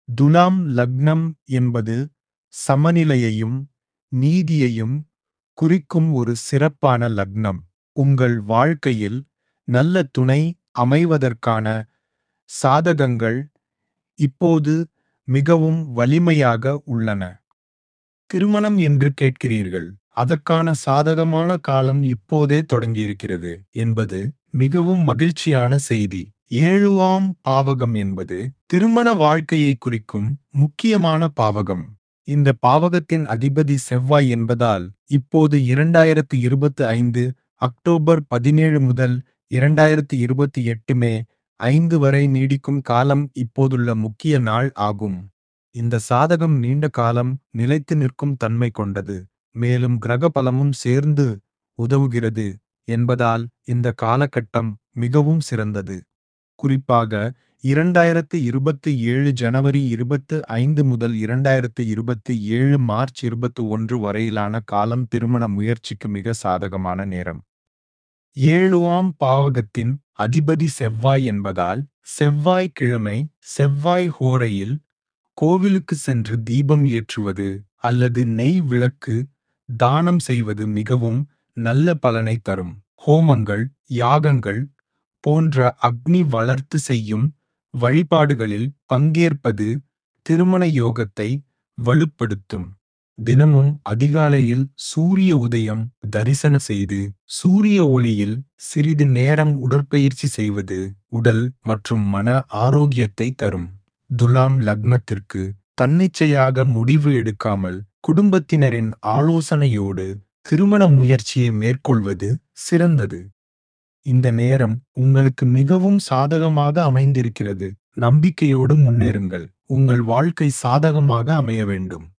துலாம் லக்னம் என்பது சமநிலையையும் நீதியையும் குறிக்கும் ஒரு சிறப்பான லக்னம் உங்கள் வாழ்க்கையில் நல்ல துணை அமைவதற்கான சாதகங்கள் இப்போது மிகவும் வலிமையாக உள்ளன திருமணம் என்று கேட்கிறீர்கள் அதற்கான சாதகமான காலம் இப்போதே தொடங்கியிருக்கிறது என்பது மிகவும் மகிழ்ச்சியான செய்தி ஏழுவாம் பாவகம் என்பது திருமண வாழ்க்கையை குறிக்கும் முக்கியமான பாவகம் இந்த பாவகத்தின் அதிபதி செவ்வாய் என்பதால் இப்போது இரண்டாயிரத்து இருபத்தி ஐந்து அக்டோபர் பதினேழு முதல் இரண்டாயிரத்து இருபத்தி எட்டு மே ஐந்து வரை நீடிக்கும் காலம் இப்போதுள்ள முக்கிய நாள் ஆகும் இந்த சாதகம் நீண்ட காலம் நிலைத்து நிற்கும் தன்மை கொண்டது மேலும் கிரக பலமும் சேர்ந்து உதவுகிறது என்பதால் இந்த காலகட்டம் மிகவும் சிறந்தது குறிப்பாக இரண்டாயிரத்து இருபத்தி ஏழு ஜனவரி இருபத்து ஐந்து முதல் இரண்டாயிரத்து இருபத்தி ஏழு மார்ச் இருபத்தி ஒன்று வரையிலான காலம் திருமண முயற்சிக்கு மிக சாதகமான நேரம் ஏழுவாம் பாவகத்தின் அதிபதி செவ்வாய் என்பதால் செவ்வாய் கிழமை செவ்வாய் ஹோரையில் கோவிலுக்கு சென்று தீபம் ஏற்றுவது அல்லது நெய் விளக்கு தானம் செய்வது மிகவும் நல்ல பலனை தரும் ஹோமங்கள் யாகங்கள் போன்ற அக்னி வளர்த்து செய்யும் வழிபாடுகளில் பங்கேற்பது திருமண யோகத்தை வலுப்படுத்தும் தினமும் அதிகாலையில் சூரிய உதயம் தரிசன செய்து சூரிய ஒளியில் சிறிது நேரம் உடற்பயிற்சி செய்வது உடல் மற்றும் மன ஆரோக்கியத்தை தரும் துலாம் லக்னத்திற்கு தன்னிச்சையாக முடிவு எடுக்காமல் குடும்பத்தினரின் ஆலோசனையோடு திருமண முயற்சியை மேற்கொள்வது சிறந்தது இந்த நேரம் உங்களுக்கு மிகவும் சாதகமாக அமைந்திருக்கிறது நம்பிக்கையோடு முன்னேறுங்கள் உங்கள் வாழ்க்கை சாதகமாக அமைய வேண்டும்